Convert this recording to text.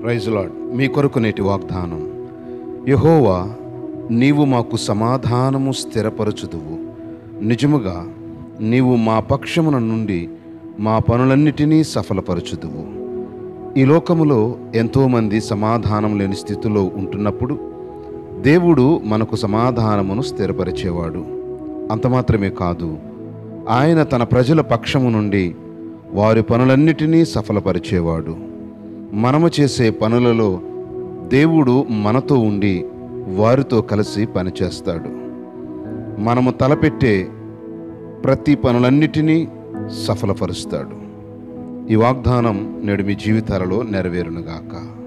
praise lord మీ కొరకు నేటి వాగ్దానం యహోవా నీవు మాకు సమాధానము స్థిరపరచుదువు నిజముగా నీవు మా పక్షమున నుండి మా పనులన్నిటినీ సఫలపరచుదువు ఈ లోకములో ఎంతోమంది సమాధానం లేని స్థితిలో ఉంటున్నప్పుడు దేవుడు మనకు సమాధానమును స్థిరపరిచేవాడు అంత మాత్రమే కాదు ఆయన తన ప్రజల పక్షము నుండి వారి పనులన్నిటినీ సఫలపరిచేవాడు మనము చేసే పనులలో దేవుడు మనతో ఉండి వారితో కలిసి పనిచేస్తాడు మనము తలపెట్టే ప్రతి పనులన్నిటినీ సఫలపరుస్తాడు ఈ వాగ్దానం నేడు మీ జీవితాలలో నెరవేరునుగాక